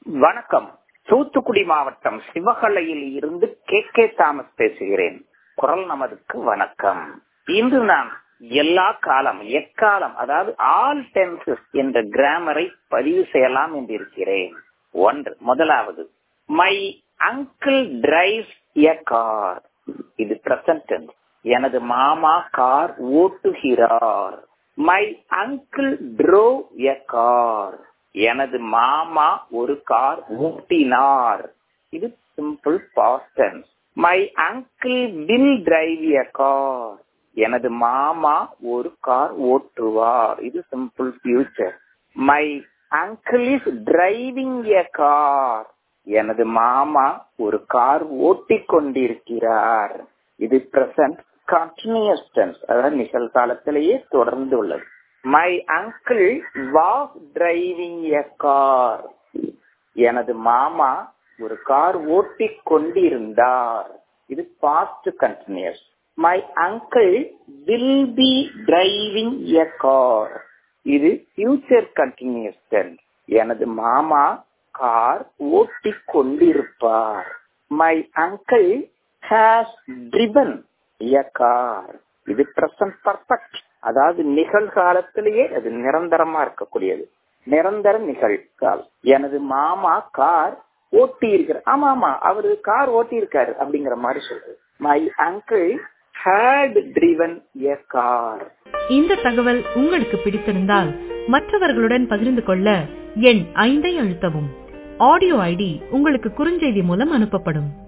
வணக்கம் தூத்துக்குடி மாவட்டம் சிவகலையில் இருந்து கே கே தாமஸ் பேசுகிறேன் குரல் நமதுக்கு வணக்கம் இன்று நான் எல்லா காலம் எக்காலம் அதாவது ஆல் டென்சஸ் என்ற கிராமரை பதிவு செய்யலாம் என்று இருக்கிறேன் ஒன்று முதலாவது my uncle drive a car இது பிரசன்ட் டென்ஸ் எனது மாமா கார் ஓட்டுகிறார் my uncle drove a car எனது மாமா ஒரு கார் ஓட்டினார் இது simple past tense my uncle will drive a car எனது மாமா ஒரு கார் ஓட்டுவார் இது simple future my uncle is driving a car எனது மாமா ஒரு கார் ஓட்டிக் கொண்டிருக்கிறார் இது பிரசன்ட் கண்டினியூஸ் டென்ஸ் அதாவது நிகழ்காலத்திலேயே தொடர்ந்து உள்ளது my uncle was driving a car எனது மாமா ஒரு கார் ஓட்டிக் கொண்டிருந்தார் இது past continuous my uncle will be driving a car இது ஃபியூச்சர் கண்டினியூஸ் டென்ஸ் எனது மாமா கார் ஓட்டிக் கொண்டிருப்பார் my uncle has driven a car இது பிரசன்ட் பர்ஃபெக்ட் அதாவது நிகழ்காலத்திலேயே அது நிரந்தரமா இருக்கக்கூடியது நிரந்தர நிகழ்காலம் எனது மாமா கார் ஓட்டி இருக்கிறார் ஆமா ஆமா அவரு கார் ஓட்டி இருக்காரு அப்படிங்கிற மாதிரி சொல்றது my uncle had driven a car இந்த தகவல் உங்களுக்கு பிடித்திருந்தால் மற்றவர்களுடன் பகிர்ந்து கொள்ள எண் ஐந்தை அழுத்தவும் ஆடியோ ஐடி உங்களுக்கு குறுஞ்செய்தி மூலம் அனுப்பப்படும்